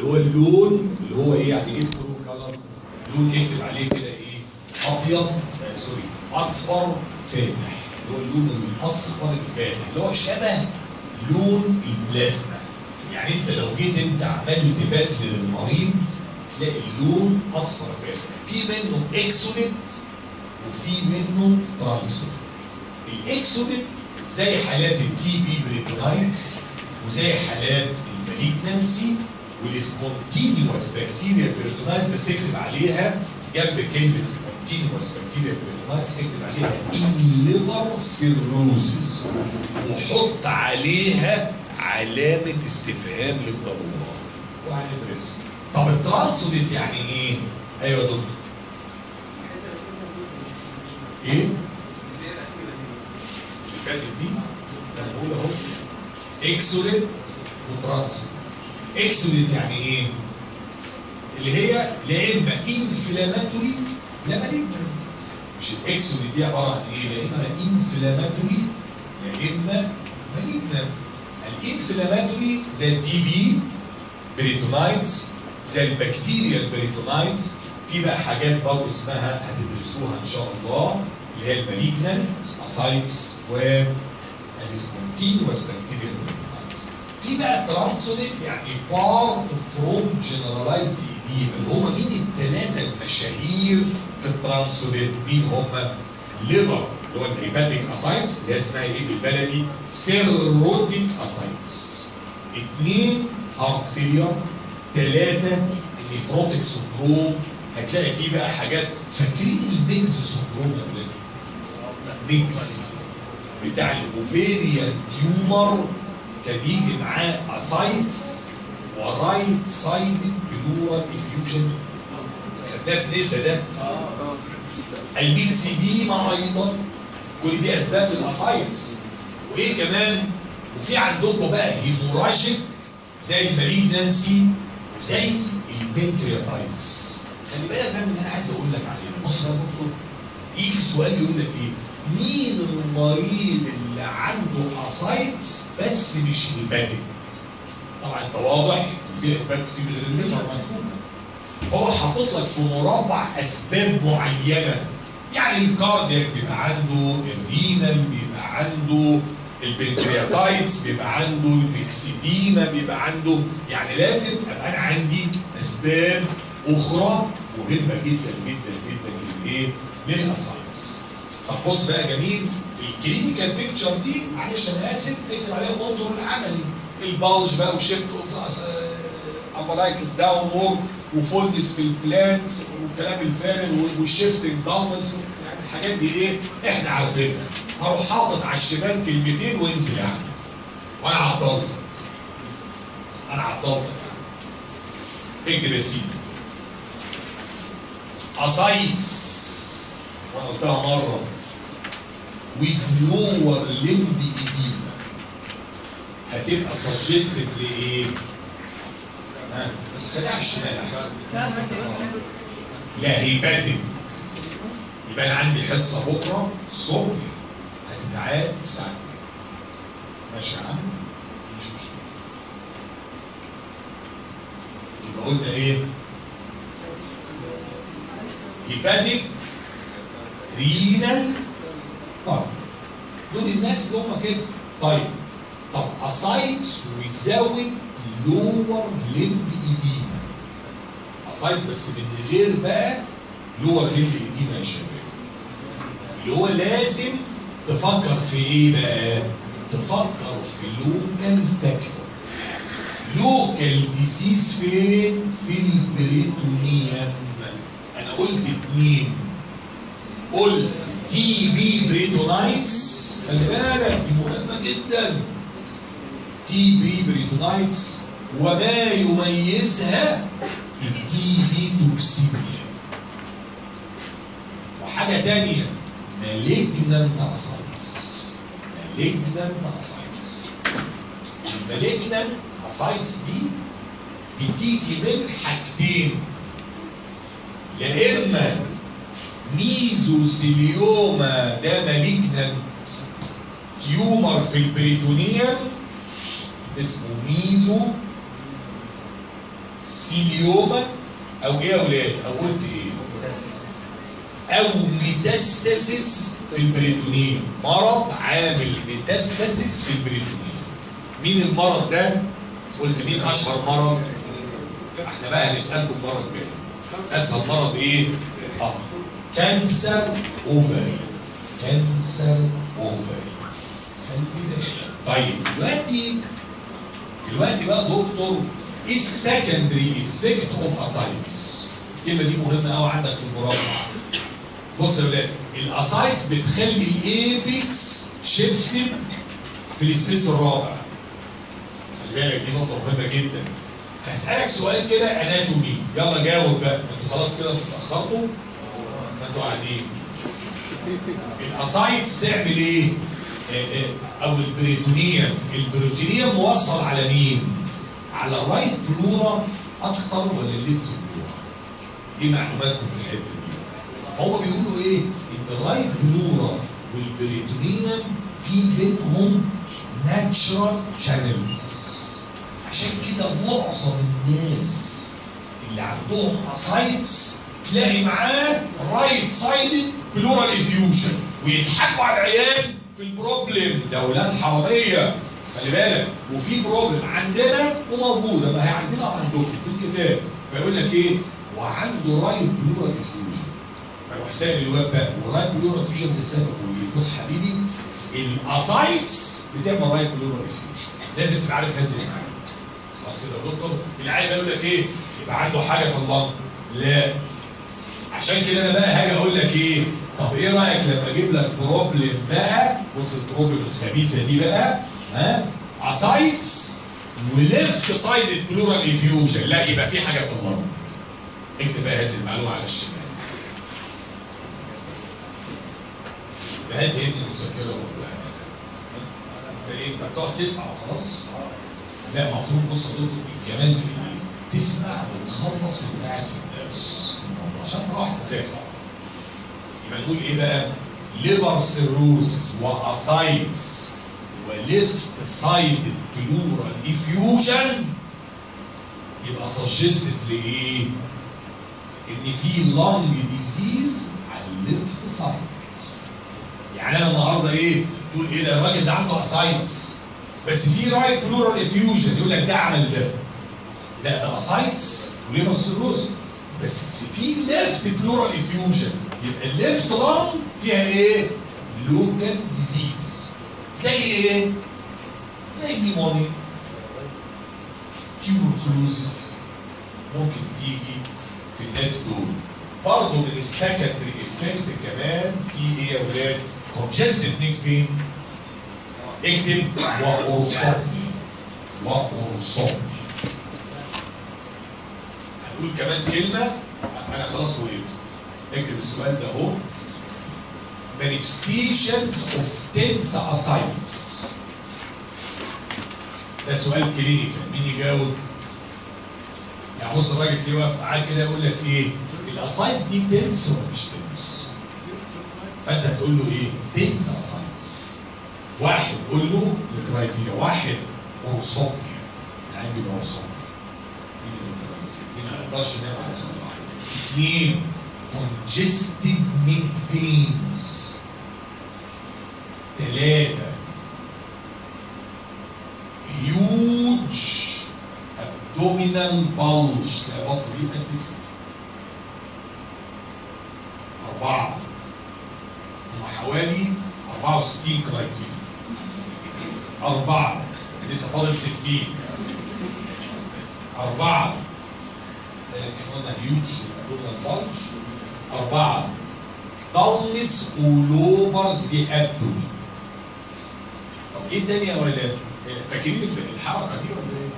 اللي هو اللون اللي هو ايه يعني ايه سكرو كلر لون اكتب عليه كده ايه ابيض آه سوري اصفر فاتح اللي هو اللون الاصفر الفاتح اللي هو شبه لون البلازما يعني انت لو جيت انت عملت بذل للمريض تلاقي اللون اصفر فاتح في منه اكسوديت وفي منه ترانسوديت الاكسوديت زي حالات التي بي بريتونايتس وزي حالات المالجنسي والسبونتينيوس بكتيريا بريتونايتس بس اكتب عليها جنب كلمه سبونتينيوس بكتيريا بريتونايتس اكتب عليها ان ليفر سيروزز وحط عليها علامه استفهام للضروره وهندرسها طب الترانسوديت يعني ايه؟ ايوه يا دكتور ايه؟ اللي فاتت دي انا بقول اهو اكسوديت وترانسوديت اكسوديت يعني ايه؟ اللي هي لا اما انفلاماتوري لا مالجنت مش الاكسوديت دي عباره عن ايه؟ لا اما انفلاماتوري لا اما مالجنت الانفلاماتوري زي التي بي بريتونايتس زي البكتيريا البريتونايتس في بقى حاجات برضه اسمها هتدرسوها ان شاء الله اللي هي المالجنت اسايتس و السبونتينوس بكتيريا بريتونايتس في بقى ترانسوديت يعني بارت فروم جنرالايزد ايديما اللي هم مين الثلاثه المشاهير في الترانسوديت مين هم؟ ليفر اللي هو الهيباتيك اسايتس اللي هي اسمها ايه بالبلدي؟ سيروتيك اسايتس اثنين هارت فيلير ثلاثة النيفروتيك سندروم هتلاقي فيه بقى حاجات فاكرين الميكس سندروم يا ولاد؟ ميكس بتاع الاوفيريا تيومر كان يجي معاه اسايتس ورايت سايد بلورال افيوجن خدناه في نسا ده الميكس دي مع ايضا كل دي اسباب الاسايتس وايه كمان وفي عندكم بقى هيموراجيك زي المالجنسي وزي البنكرياتايتس خلي بالك بقى من اللي انا عايز اقول لك عليه بص يا دكتور يجي سؤال يقول لك ايه مين المريض اللي عنده اسايتس بس مش هيباتيك طبعا انت واضح في اسباب كتير للليفر مكتوبه هو حاطط لك في مربع اسباب معينه يعني الكاردياك بيبقى عنده الرينال بيبقى عنده البنكرياتايتس بيبقى عنده الميكسيديما بيبقى عنده يعني لازم ابقى انا عندي اسباب اخرى مهمه جدا جدا جدا للايه؟ للاسايتس. طب بص بقى جميل الكلينيكال بيكتشر دي معلش انا اسف اكتب عليها المنظر العملي البالج بقى وشيفت امبلايكس داون وورد وفولنس في الفلانس والكلام الفارغ والشيفتنج داونس يعني الحاجات دي ايه؟ احنا عارفينها. هروح حاطط على الشمال كلمتين وانزل يعني وانا عطلتك انا عطلتك يعني اكتب يا سيدي اسايتس وانا قلتها مره with lower limb edema هتبقى سجستد لايه؟ ها بس خليها على الشمال احسن لا هيباتيك يبقى انا عندي حصه بكره الصبح هتتعاد الساعه ماشي يا عم مش مشكله يبقى قلنا ايه؟ هيباتيك رينال طيب دول الناس اللي هم كده طيب طب اسايتس ويزود لور لمب ايدينا اسايتس بس من غير بقى لور لمب ايدينا يا شباب اللي هو لازم تفكر في ايه بقى؟ تفكر في لوكال فاكتور لوكال ديزيز فين؟ في البريتونيوم انا قلت اتنين قلت تي بي بريتونايتس خلي بالك دي مهمة جدا تي بي بريتونايتس وما يميزها التي بي توكسيميا وحاجة تانية مالجنانت اسايتس مالجنانت اسايتس المالجنانت اسايتس دي بتيجي من حاجتين يا اما ميزوسيليوما ده مالجنانت تيومر في البريتونيوم اسمه ميزو سيليوما او ايه يا اولاد او قلت ايه او ميتاستاسيس في البريتونيوم مرض عامل ميتاستاسيس في البريتونيوم مين المرض ده قلت مين اشهر مرض احنا بقى هنسالكم المره الجايه اسهل مرض ايه اه كانسر اوفري كانسر اوفري خلي كده طيب دلوقتي دلوقتي بقى دكتور ايه السكندري افكت اوف اسايتس الكلمه دي مهمه قوي عندك في المراجعه بص يا ولاد الاسايتس بتخلي الايبكس شيفتد في السبيس الرابع خلي بالك دي نقطه مهمه جدا هسالك سؤال كده اناتومي يلا جاوب بقى انتوا خلاص كده انتوا اتاخرتوا ما انتوا قاعدين الاسايتس تعمل ايه؟ آه، آه، او البريتونيوم البريتونيوم موصل على مين؟ على الرايت بلورا اكتر ولا الليفت بلورا؟ دي معلوماتكم في الحته دي فهم بيقولوا ايه؟ ان الرايت بلورا والبريتونيوم في بينهم ناتشرال شانلز عشان كده معظم الناس اللي عندهم اسايتس تلاقي معاه رايت سايدد بلورال افيوجن ويضحكوا على العيال في البروبلم ده اولاد حراميه خلي بالك وفي بروبلم عندنا وموجوده ما هي عندنا وعندكم في الكتاب فيقول لك ايه وعنده رايت بلورال افيوجن فيروح سائل الواد بقى والرايت بلورال افيوجن ده سببه ايه؟ بص حبيبي الاسايتس بتعمل رايت بلورال افيوجن لازم تبقى عارف هذه المعلومه خلاص كده يا دكتور العيال بقى يقول لك ايه يبقى عنده حاجه في اللنج لا عشان كده انا بقى هاجي اقول لك ايه طب ايه رايك لما اجيب لك بروبلم بقى بص البروبلم الخبيثه دي بقى ها اسايتس وليفت سايد بلورال افيوجن لا يبقى في حاجه في اللنج اكتب بقى هذه المعلومه على الشمال هات هي دي المذاكره والله انت ايه انت بتقعد تسمع وخلاص لا المفروض بص يا دكتور الجمال في ايه؟ تسمع وتخلص وانت قاعد في الدرس عشان تروح تذاكر يبقى نقول ايه بقى؟ ليفر سيروزز واسايتس وليفت سايد بلورال افيوجن يبقى سجستد لايه؟ ان في لونج ديزيز على الليفت سايد يعني انا النهارده ايه؟ تقول ايه ده الراجل ده عنده اسايتس بس في رايت بلورال افيوجن يقول لك ده عمل ده لا ده اسايتس وليفر سيروز بس في ليفت بلورال افيوجن يبقى الليفت لانج فيها ايه؟ لوكال ديزيز زي ايه؟ زي نيمونيا تيوبركلوزيس ممكن تيجي في الناس دول برضه من السكندري افكت كمان في ايه يا اولاد؟ كونجستيف نيك فين؟ اكتب وأرصدني وأرصدني هنقول كمان كلمة أنا خلاص وقفت اكتب السؤال ده أهو manifestations of tense ascites ده سؤال كلينيكال مين يجاوب؟ يعني بص الراجل تلاقيه واقف معاك كده يقول لك ايه؟ الاسايتس دي تنس ولا مش تنس؟ فانت هتقول له ايه؟ تنس اسايتس واحد قول له الكرايتيريا واحد اورصوبيا العين بيبقى اورصوبيا ما نقدرش نعمل على خط واحد اثنين congested neck veins ثلاثة huge abdominal bulge تلاقي بطن دي قد كده. أربعة هم حوالي 64 كرايتيريا أربعة لسه فاضل 60 أربعة احنا قلنا هيوج abdominal bulge أربعة dullness all over the abdomen طب ايه الدنيا يا ولاد؟ فاكرين الحركة دي ولا ايه؟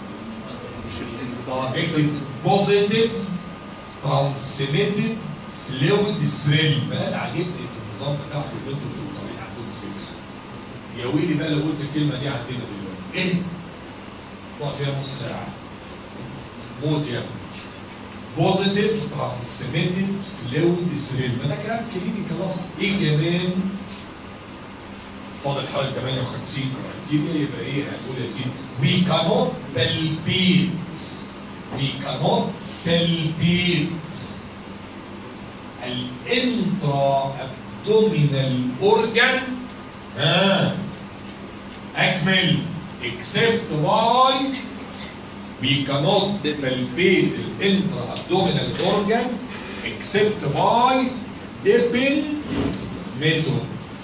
اكتب بوزيتيف ترانسميتد فلويد ثريل بقى انا عاجبني في النظام بتاعكم اللي انتوا بتبقوا طالعين عندكم فكره يا ويلي بقى لو قلت الكلمه دي عندنا دلوقتي ايه؟ تقعد فيها نص ساعه موت يا ابني بوزيتيف ترانسميتد فلويد ثريل ما ده كلام كلينيكال اصلا ايه كمان؟ فاضل حوالي 58 كرايتيريا يبقى ايه هنقول يا سيدي we cannot palpate we cannot palpate الانترا abdominal organ ها اكمل except by we cannot palpate الانترا abdominal organ except by dipping method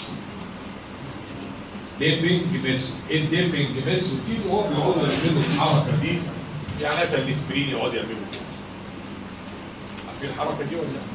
ديبنج ميثود ايه الديبنج ميثود دي اللي هو بيقعدوا يعملوا الحركه دي يعني مثلا الاسبرين يقعدوا يعملوا كده عارفين الحركه دي ولا لا؟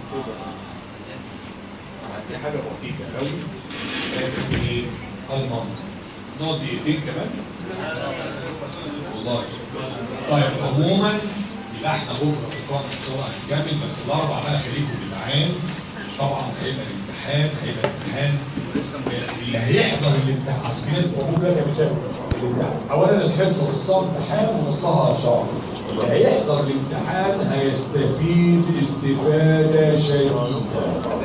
دي حاجه بسيطه قوي لازم ايه اضمن نقعد دقيقتين كمان والله طيب عموما يبقى احنا بكره في القاعه ان شاء الله هنكمل بس الاربع بقى خليكم جدعان طبعا هيبقى الامتحان هيبقى الامتحان اللي هيحضر الامتحان اصل في ناس موجوده لك يا مشاكل الامتحان اولا الحصه نصها امتحان ونصها شهر اللي هيحضر الامتحان هيستفيد استفاده شديده